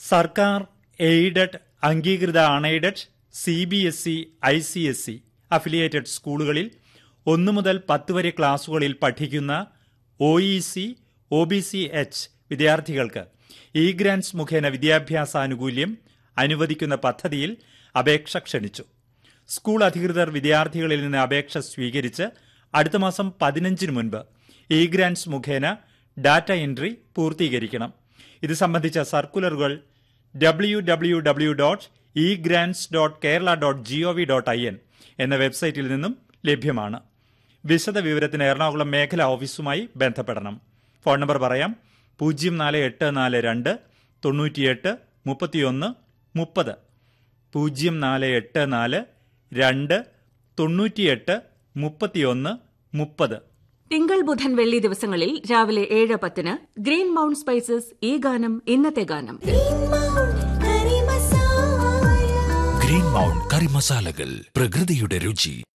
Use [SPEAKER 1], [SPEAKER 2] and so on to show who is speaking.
[SPEAKER 1] സർക്കാർ എയ്ഡഡ് അംഗീകൃത unaided C B S E I C S E affiliated സ്കൂളുകളിൽ ഒന്നു മുതൽ പത്ത് വരെ ക്ലാസുകളിൽ പഠിക്കുന്ന O E C O B C H വിദ്യാർത്ഥികൾക്ക് ഇ ഗ്രാൻസ് മുഖേന വിദ്യാഭ്യാസാനുകൂല്യം അനുവദിക്കുന്ന പദ്ധതിയിൽ അപേക്ഷ ക്ഷണിച്ചു സ്കൂൾ അധികൃതർ വിദ്യാർത്ഥികളിൽ നിന്ന് അപേക്ഷ സ്വീകരിച്ച് അടുത്ത മാസം പതിനഞ്ചിന് മുൻപ് ഇ ഗ്രാൻസ് മുഖേന ഡാറ്റ എൻട്രി പൂർത്തീകരിക്കണം ഇത് സംബന്ധിച്ച സർക്കുലറുകൾ W W W dot e grants dot Kerala dot G O V dot I N എന്ന വെബ്സൈറ്റിൽ നിന്നും ലഭ്യമാണ് വിശദ വിവരത്തിന് എറണാകുളം മേഖലാ ഓഫീസുമായി ബന്ധപ്പെടണം ഫോൺ നമ്പർ പറയാം പൂജ്യം നാല് എട്ട് നാല് രണ്ട് തൊണ്ണൂറ്റിയെട്ട് മുപ്പത്തിയൊന്ന് മുപ്പത് പൂജ്യം നാല് എട്ട് നാല് രണ്ട് തൊണ്ണൂറ്റിയെട്ട് മുപ്പത്തിയൊന്ന് മുപ്പത്
[SPEAKER 2] തിങ്കൾ ബുധൻ വെള്ളി ദിവസങ്ങളിൽ രാവിലെ ഏഴ് പത്തിന് ഗ്രീൻ മൗണ്ട് സ്പൈസസ് ഈ ഗാനം ഇന്നത്തെ ഗാനം
[SPEAKER 3] ഗ്രീൻ മൗണ്ട് കറി മസാലകൾ പ്രകൃതിയുടെ രുചി